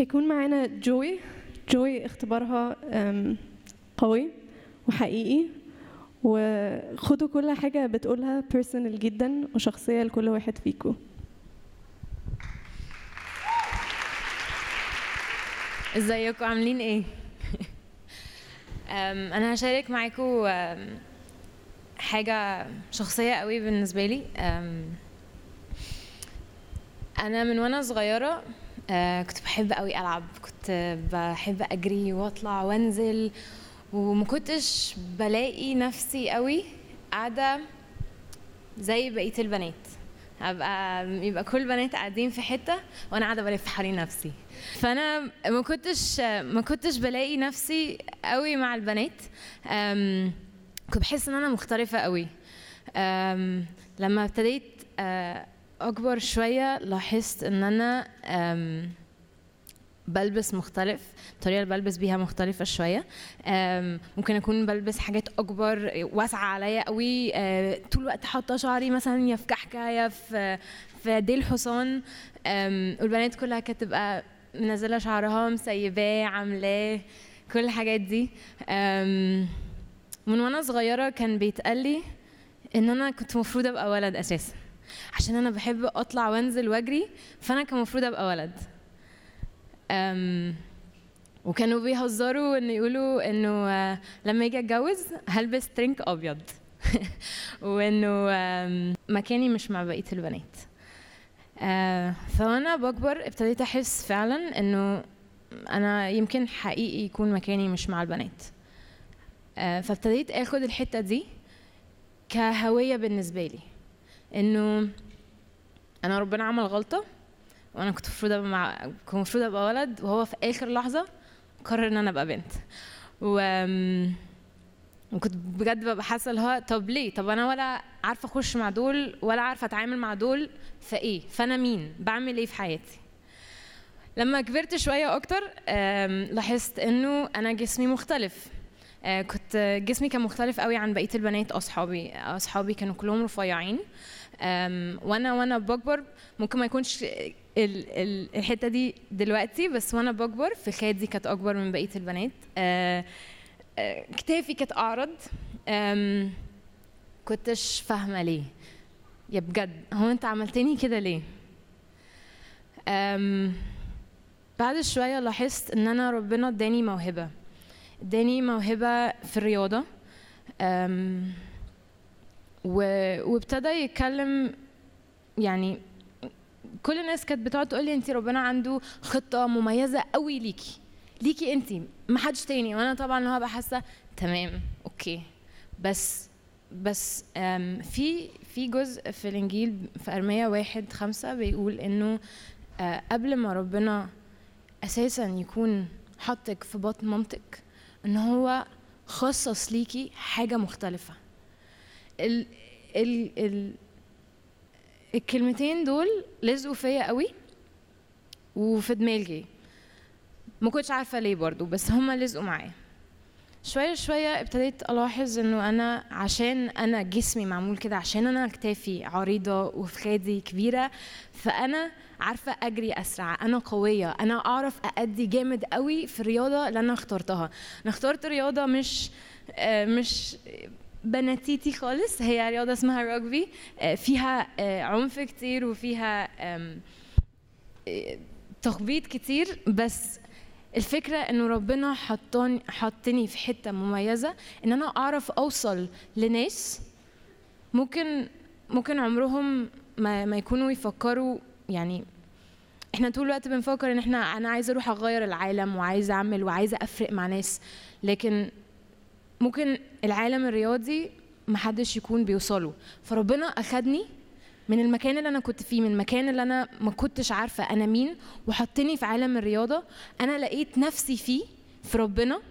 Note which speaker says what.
Speaker 1: هيكون معانا جوي جوي اختبارها أم، قوي وحقيقي وخدوا كل حاجة بتقولها بيرسونال جدا وشخصية لكل واحد فيكم
Speaker 2: ازيكم عاملين ايه أم، انا هشارك معاكم أم، حاجه شخصيه قوي بالنسبه لي أم، انا من وانا صغيره آه، كنت بحب قوي العب كنت بحب اجري واطلع وانزل وما كنتش بلاقي نفسي قوي قاعده زي بقيه البنات ابقى يبقى كل البنات قاعدين في حته وانا قاعده بلف حوالين نفسي فانا ما كنتش ما كنتش بلاقي نفسي قوي مع البنات أم، كنت بحس ان انا مختلفه قوي أم، لما ابتديت آه، اكبر شويه لاحظت ان انا أم، بلبس مختلف الطريقه اللي بلبس بيها مختلفه شويه أم، ممكن اكون بلبس حاجات اكبر واسعه عليا قوي أه، طول الوقت حاطه شعري مثلا يا في كحكه يا في في ديل حصان أم، والبنات كلها كانت تبقى منزله شعرها مسيباه عاملاه كل الحاجات دي أم، من وانا صغيره كان بيتقال لي ان انا كنت مفروض ابقى ولد اساسا عشان انا بحب اطلع وانزل واجري فانا كان المفروض ابقى ولد أم، وكانوا بيهزروا ان يقولوا انه آه، لما اجي اتجوز هلبس ترنك ابيض وانه آم، مكاني مش مع بقيه البنات آه، فوانا بكبر ابتديت احس فعلا انه انا يمكن حقيقي يكون مكاني مش مع البنات آه، فابتديت اخد الحته دي كهويه بالنسبه لي انه انا ربنا عمل غلطه وانا كنت المفروض ابقى مع كنت المفروض ابقى ولد وهو في اخر لحظه قرر ان انا ابقى بنت و وكنت بجد ببقى حاسه اللي هو طب ليه طب انا ولا عارفه اخش مع دول ولا عارفه اتعامل مع دول فايه فانا مين بعمل ايه في حياتي لما كبرت شويه اكتر آم، لاحظت انه انا جسمي مختلف آه، كنت جسمي كان مختلف قوي عن بقيه البنات اصحابي اصحابي كانوا كلهم رفيعين آم، وانا وانا بكبر ممكن ما يكونش ال- ال- الحته دي دلوقتي بس وانا بكبر في خدي كانت اكبر من بقيه البنات آه، آه، كتافي كانت اعرض آم، كنتش فاهمه ليه يا بجد هو انت عملتني كده ليه آم، بعد شويه لاحظت ان انا ربنا اداني موهبه اداني موهبه في الرياضه آم، و- وابتدى يتكلم يعني كل الناس كانت بتقعد تقول لي انت ربنا عنده خطه مميزه قوي ليكي ليكي انت ما حدش تاني وانا طبعا اللي هو بقى حاسه تمام اوكي بس بس آم، في في جزء في الانجيل في ارميا واحد خمسة بيقول انه آه، قبل ما ربنا اساسا يكون حطك في بطن مامتك ان هو خصص ليكي حاجه مختلفه ال ال ال الكلمتين دول لزقوا فيا قوي وفي دماغي ما كنتش عارفه ليه برضو بس هما لزقوا معايا شويه شويه ابتديت الاحظ انه انا عشان انا جسمي معمول كده عشان انا كتافي عريضه وفخادي كبيره فانا عارفه اجري اسرع انا قويه انا اعرف اادي جامد قوي في الرياضه اللي انا اخترتها انا اخترت رياضه مش آه، مش بناتيتي خالص هي رياضه اسمها راجبي آه، فيها آه، عنف كتير وفيها آم، آه، تخبيط كتير بس الفكرة انه ربنا حطاني حطني في حتة مميزة ان انا اعرف اوصل لناس ممكن ممكن عمرهم ما, ما يكونوا يفكروا يعني احنا طول الوقت بنفكر ان احنا انا عايزه اروح اغير العالم وعايزه اعمل وعايزه افرق مع ناس لكن ممكن العالم الرياضي محدش يكون بيوصله فربنا اخدني من المكان اللي انا كنت فيه من المكان اللي انا ما كنتش عارفه انا مين وحطني في عالم الرياضه انا لقيت نفسي فيه في ربنا